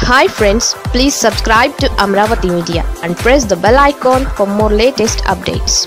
hi friends please subscribe to Amaravati media and press the bell icon for more latest updates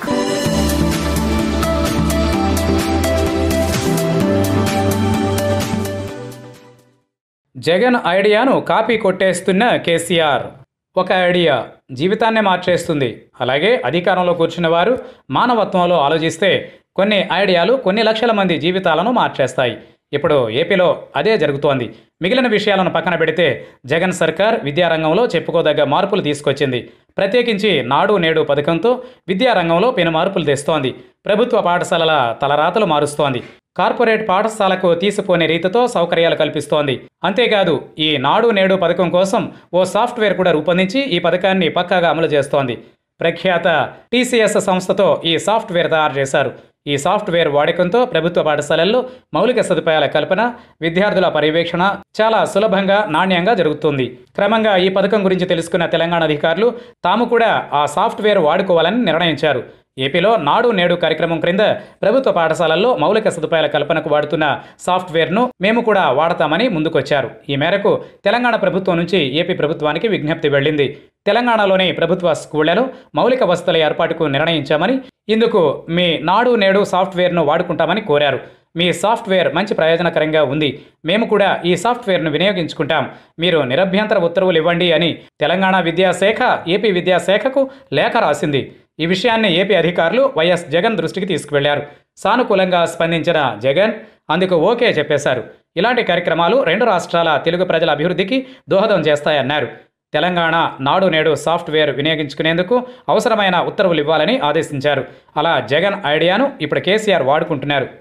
Jagan ఐడియాను copy కొట్టేస్తున్న కేసీఆర్ ఒక idea జీవితాన్నే మార్చేస్తుంది అలాగే అధికారంలో కూర్చున్న వారు మానవత్వంలో ఆలోచిస్తే కొన్ని ఐడియాలు కొన్ని లక్షల మంది జీవితాలను మార్చేస్తాయి ఇప్పుడు ఏపీలో అదే జరుగుతోంది మిగిలిన విషయాలను పక్కన పెడితే జగన్ సర్కార్ విద్యారంగంలో చెప్పుకోదగ్గ మార్పులు తీసుకొచ్చింది ప్రత్యేకించి నాడు నేడు పథకంతో విద్యారంగంలో పెను మార్పులు తెస్తోంది ప్రభుత్వ పాఠశాలల తలరాతలు మారుస్తోంది కార్పొరేట్ పాఠశాలకు తీసిపోని రీతితో సౌకర్యాలు కల్పిస్తోంది అంతేకాదు ఈ నాడు నేడు పథకం కోసం ఓ సాఫ్ట్వేర్ కూడా రూపొందించి ఈ పథకాన్ని పక్కాగా అమలు చేస్తోంది ప్రఖ్యాత టీసీఎస్ సంస్థతో ఈ సాఫ్ట్వేర్ తయారు చేశారు ఈ సాఫ్ట్వేర్ వాడకంతో ప్రభుత్వ పాఠశాలల్లో మౌలిక సదుపాయాల కల్పన విద్యార్థుల పర్యవేక్షణ చాలా సులభంగా నాణ్యంగా జరుగుతుంది క్రమంగా ఈ పథకం గురించి తెలుసుకున్న తెలంగాణ అధికారులు తాము కూడా ఆ సాఫ్ట్వేర్ వాడుకోవాలని నిర్ణయించారు ఏపీలో నాడు నేడు కార్యక్రమం క్రింద ప్రభుత్వ పాఠశాలల్లో మౌలిక సదుపాయాల కల్పనకు వాడుతున్న సాఫ్ట్వేర్ను మేము కూడా వాడతామని ముందుకొచ్చారు ఈ మేరకు తెలంగాణ ప్రభుత్వం నుంచి ఏపీ ప్రభుత్వానికి విజ్ఞప్తి వెళ్ళింది తెలంగాణలోని ప్రభుత్వ స్కూళ్లలో మౌలిక వసతుల ఏర్పాటుకు నిర్ణయించామని ఇందుకు మీ నాడు నేడు సాఫ్ట్వేర్ను వాడుకుంటామని కోరారు మీ సాఫ్ట్వేర్ మంచి ప్రయోజనకరంగా ఉంది మేము కూడా ఈ సాఫ్ట్వేర్ను వినియోగించుకుంటాం మీరు నిరభ్యంతర ఉత్తర్వులు ఇవ్వండి అని తెలంగాణ విద్యాశాఖ ఏపీ విద్యాశాఖకు లేఖ రాసింది ఈ విషయాన్ని ఏపీ అధికారులు వైఎస్ జగన్ దృష్టికి తీసుకువెళ్లారు సానుకూలంగా స్పందించిన జగన్ అందుకు ఓకే చెప్పేశారు ఇలాంటి కార్యక్రమాలు రెండు రాష్ట్రాల తెలుగు ప్రజల అభివృద్ధికి దోహదం చేస్తాయన్నారు తెలంగాణ నాడు నేడు సాఫ్ట్వేర్ వినియోగించుకునేందుకు అవసరమైన ఉత్తర్వులు ఇవ్వాలని ఆదేశించారు అలా జగన్ ఐడియాను ఇప్పుడు కేసీఆర్ వాడుకుంటున్నారు